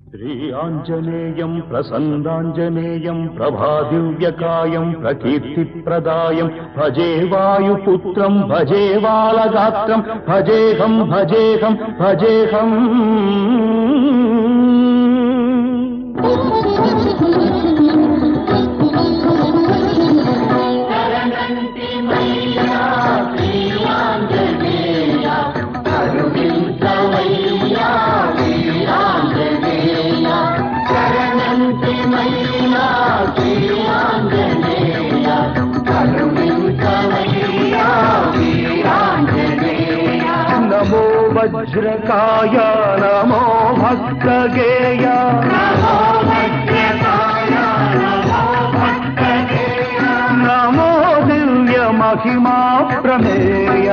శ్రీ ఆంజనేయం ప్రసన్నాంజనేయం ప్రభాదివ్యకాయం ప్రకీర్తిప్రదాయం భజే వాయుపుత్రం భజే బాలగాత్రం భజేహం భజేహం భజేహం నమో వజ్రకాయ నమో భక్తగేయ నమో దివ్య మహిమా ప్రమేయ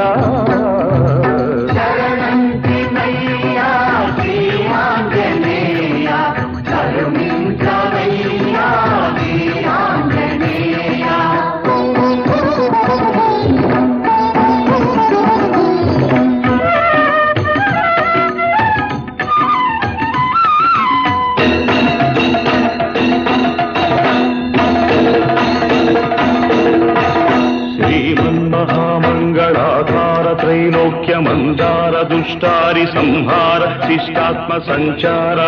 శ్రీమన్మహామంగళాధార త్రైలోక్య మందార దుష్టారి సంహార శిష్టాత్మ సంచారా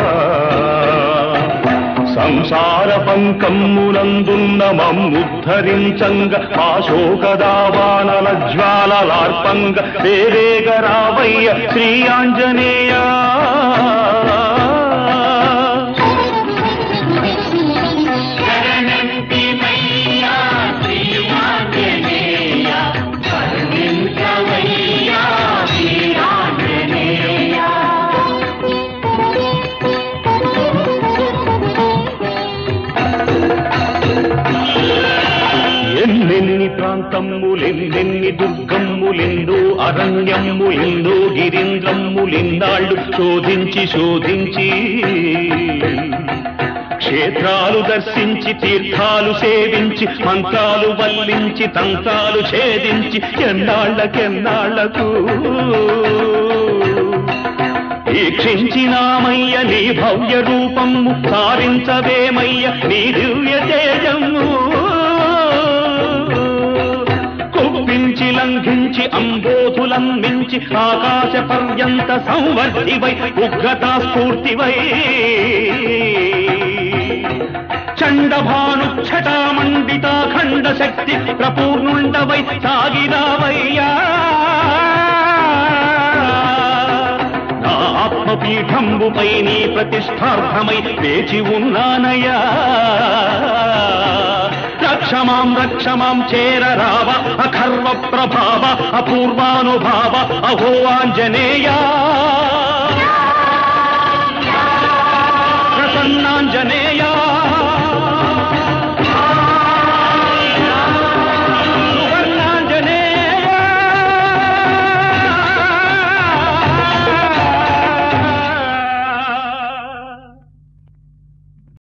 సంసార పంకమ్మునందున్న మమ్ముద్ధరించంగ ఆశోకదావానల జ్వాలలార్పంగ వేరేగరావయ్య శ్రీ ఆంజనేయ ఎన్నెన్ని ప్రాంతమ్ములెన్నెన్ని దుర్గమ్ములెందో అరణ్యమ్ములెందో గిరీంద్రమ్ములెన్నాళ్ళు శోధించి శోధించి క్షేత్రాలు దర్శించి తీర్థాలు సేవించి మంత్రాలు వల్లించి తంత్రాలు ఛేదించి ఎన్నాళ్ళకెన్నాళ్లకు వీక్షించినామయ్య నీ భవ్య రూపము సారించవేమయ్య నీ దివ్య తేజము కుప్పించి లంఘించి అంబోధులం మించి ఆకాశ పర్యంత సంవర్ధివై ఉగ్రతా స్ఫూర్తివై చండభాను ఛటామండితాఖండ శక్తి ప్రపూర్ణుండవై సాగిరావయ్యా నా ఆత్మపీఠంబుపై నీ ప్రతిష్టార్థమై వేచి ఉన్నానయ్యా రక్షమాం రక్షమాం చేరరావ అఖర్వ ప్రభావ అపూర్వానుభావ అహో ఆంజనేయా